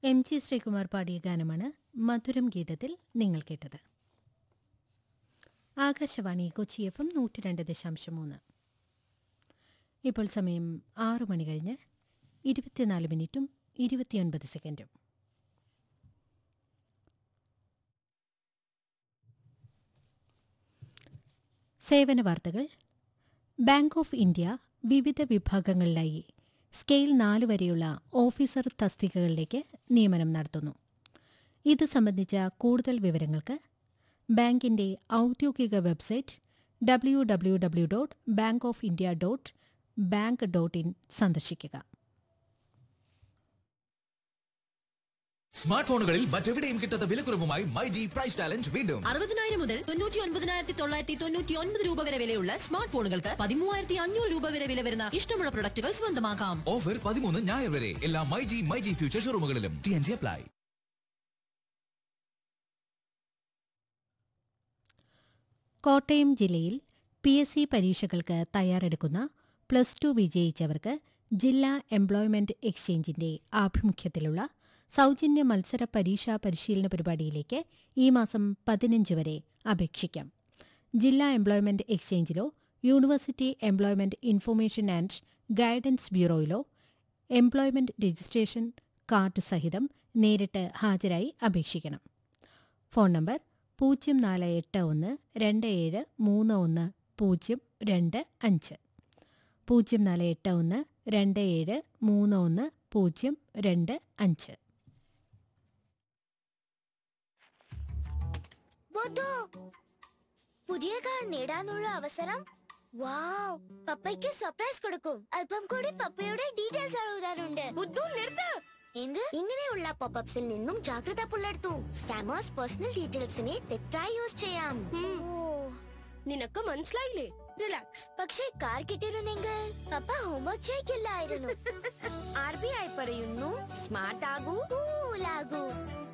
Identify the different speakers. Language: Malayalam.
Speaker 1: എം ജി ശ്രീകുമാർ പാടിയ ഗാനമാണ് മധുരം ഗീതത്തിൽ നിങ്ങൾ കേട്ടത് ആകാശവാണി കൊച്ചി എഫ് എം നൂറ്റി രണ്ട് ദശാംശം മൂന്ന് ഇപ്പോൾ സമയം ആറു മണി കഴിഞ്ഞ് ഇരുപത്തിനാല് മിനിറ്റും ഇരുപത്തിയൊൻപത് സെക്കൻഡും സേവന വാർത്തകൾ ബാങ്ക് ഓഫ് ഇന്ത്യ വിവിധ വിഭാഗങ്ങളിലായി സ്കെയിൽ നാല് വരെയുള്ള ഓഫീസർ തസ്തികകളിലേക്ക് നിയമനം നടത്തുന്നു ഇത് സംബന്ധിച്ച കൂടുതൽ വിവരങ്ങൾക്ക് ബാങ്കിന്റെ ഔദ്യോഗിക website W W W dot bank of India dot bank dot in സന്ദർശിക്കുക
Speaker 2: സ്മാർട്ട് ഫോണുകളിൽ മറ്റെവിടെയും കിട്ടാത്ത വിലക്കുറവുമായി മൈ ജി പ്രൈസ് ചാലഞ്ച് വീണ്ടും
Speaker 3: അറുപതിനായിരം മുതൽ തൊണ്ണൂറ്റി ഒൻപതിനായിരത്തി തൊള്ളായിരത്തി തൊണ്ണൂറ്റി ഒൻപത് രൂപ വരെ വിലയുള്ള സ്മാർട്ട് ഫോണുകൾക്ക് പതിമൂവായിരത്തി അഞ്ഞൂറ് രൂപ വരെ വില വരുന്ന ഇഷ്ടമുള്ള പ്രൊഡക്റ്റുകൾ സ്വന്തമാക്കാം
Speaker 2: ഓഫർ പതിമൂന്ന് ഞായർ വരെ എല്ലാ my G my G future ഷോറൂമുകളിലും T N C apply
Speaker 1: Kottayam ജില്ലയിൽ പി എസ് സി പരീക്ഷകൾക്ക് തയ്യാറെടുക്കുന്ന പ്ലസ് ടു വിജയിച്ചവർക്ക് ജില്ലാ എംപ്ലോയ്മെന്റ് എക്സ്ചേഞ്ചിന്റെ ആഭിമുഖ്യത്തിലുള്ള സൗജന്യ മത്സര പരീക്ഷാ പരിശീലന പരിപാടിയിലേക്ക് ഈ മാസം പതിനഞ്ച് വരെ അപേക്ഷിക്കാം ജില്ലാ എംപ്ലോയ്മെന്റ് എക്സ്ചേഞ്ചിലോ university employment information and guidance ബ്യൂറോയിലോ എംപ്ലോയ്മെന്റ് രജിസ്ട്രേഷൻ കാർഡ് സഹിതം നേരിട്ട് ഹാജരായി അപേക്ഷിക്കണം ഫോൺ നമ്പർ പൂജ്യം നാല് എട്ട് ഒന്ന് രണ്ട് ഏഴ് മൂന്ന് ഒന്ന് പൂജ്യം രണ്ട് അഞ്ച് പൂജ്യം നാല് എട്ട് ഒന്ന് രണ്ട് ഏഴ് മൂന്ന് ഒന്ന് പൂജ്യം രണ്ട് അഞ്ച്
Speaker 4: ബോധു പുതിയ കാർ നേടാനുള്ള അവസരം വാവ് പപ്പയ്ക്ക് സർപ്രൈസ് കൊടുക്കും അല്പം കൂടി പപ്പയുടെ ഡീറ്റെയിൽസ് എഴുതാനുണ്ട് ബുദ്ധു നിർത്ത് എന്ത് ഇങ്ങനെയുള്ള പോപ്പപ്സിൽ നിന്നും ജാഗ്രത പുലർത്തൂ സ്കാമേഴ്സ് പേഴ്സണൽ ഡീറ്റെയിൽസിനെ തെറ്റായി യൂസ് ചെയ്യാം
Speaker 5: നിനക്ക് മനസ്സിലായില്ലേ റിലാക്സ്
Speaker 4: പക്ഷേ കാർ കിട്ടിയിരുന്നെങ്കിൽ പപ്പ ഹോംവർക്ക് ചെയ്യില്ലായിരുന്നു
Speaker 5: ആർ ബി ഐ പറയുന്നു സ്മാർട്ട് ആകൂ
Speaker 4: കൂലാകൂ